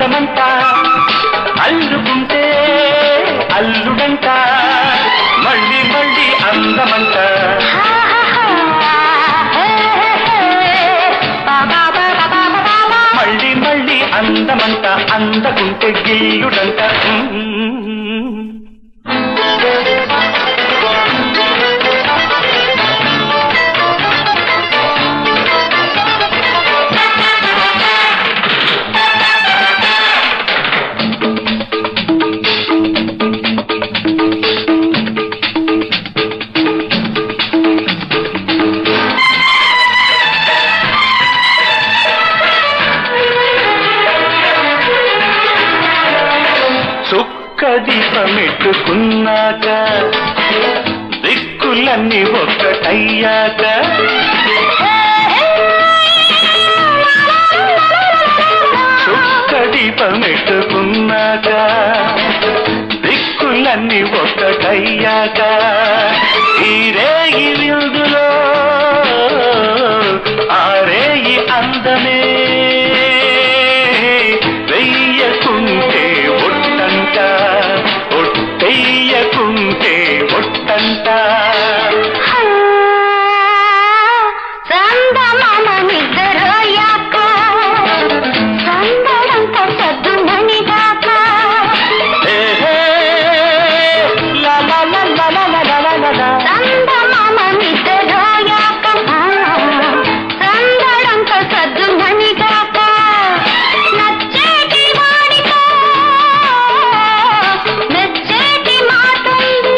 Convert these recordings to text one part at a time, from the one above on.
అందమంట అల్లుకుంటే అల్లుడంట మళ్ళీ మళ్ళీ అందమంట మళ్ళీ మళ్ళీ అందమంట అందకుంటే గిల్లుడంట మ్మ్. చుక్క దీపమెట్టుకున్నాక దిక్కులన్నీ ఒక్కటయ్యాక చుక్క దీపమెట్టుకున్నాక దిక్కులన్నీ ఒక్కటయ్యాక ఈ రేయి విందులో ఆ రేయి అందమే వెయ్యకుంటే ఒట్టంట ఒట్టెయ్యకుంటే ఒట్టంట చందమామ నిద్రయాక చందనంత సద్దుమణిగాక ఏ హే, లా లా లా లా లా లా లా లా లా లా. చందమామ నిద్రయాక చందనంత సద్దుమణిగాక నచ్చేటి వాడితో మెచ్చేటి మాటుంది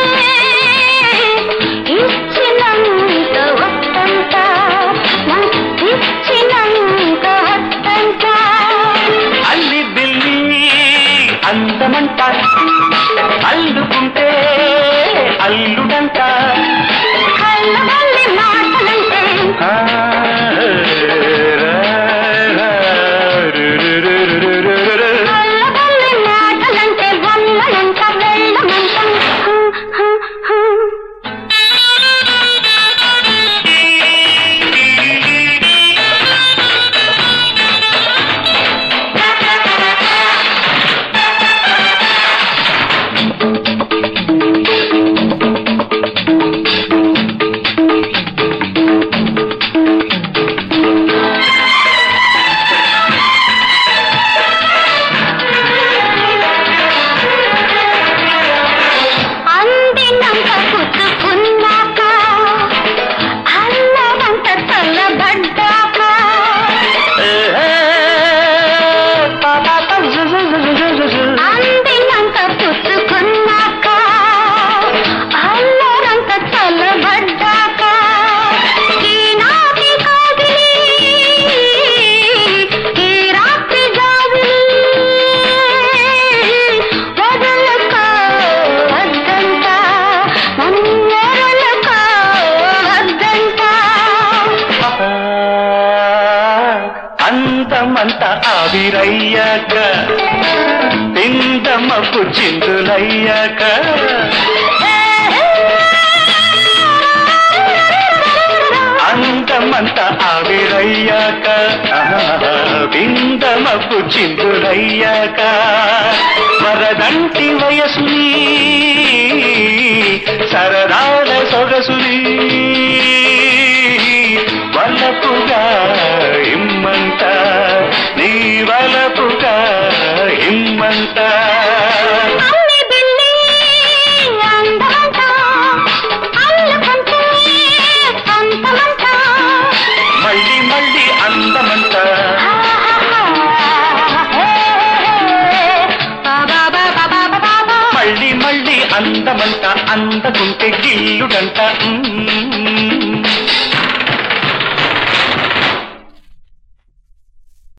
ఇచ్చినంత వత్తంత ఇచ్చినంత వత్తంత అల్లి బిల్లి అందమంట అల్లుకుంటే అల్లుడంట కళ్ళ వల్లి మాటలంటే ఆ, రా, రా, రు, రు, రు, రు, రు, రు, రు. కళ్ళ వల్లి మాటలంటే వల్లనంట వెళ్ళమంట అందినంత పుచ్చుకున్నాక అల్లవంత చల్లబడ్డాక ఏ, ఏ, పా, పా, పా, జు, జు, జు, జు, జు, జు, జు. అందినంత పుచ్చుకున్నాక అల్లరంత చల్లబడ్డాక ఈనాటి కాగిలి ఈ రాత్రి జాబిలి వదలక వద్దంట నన్నెరలక వద్దంట అందమంత ఆవిరయ్యాక పిందమ్మకు చిందులయ్యాక అందమంత ఆవిరయ్యాక పిందమ్మకు చిందులయ్యాక వరదంటి వయసుని సరదాల సొగసుని వలపుగా ఇమ్మంట నీ వలపుగా ఇమ్మంట అల్లి బిల్లి అందమంట అల్లుకుంటే సొంతమంట మళ్ళీ మళ్ళీ అందమంట మళ్ళీ మళ్ళీ అందమంట అందకుంటే గిల్లుడంట మ్మ్.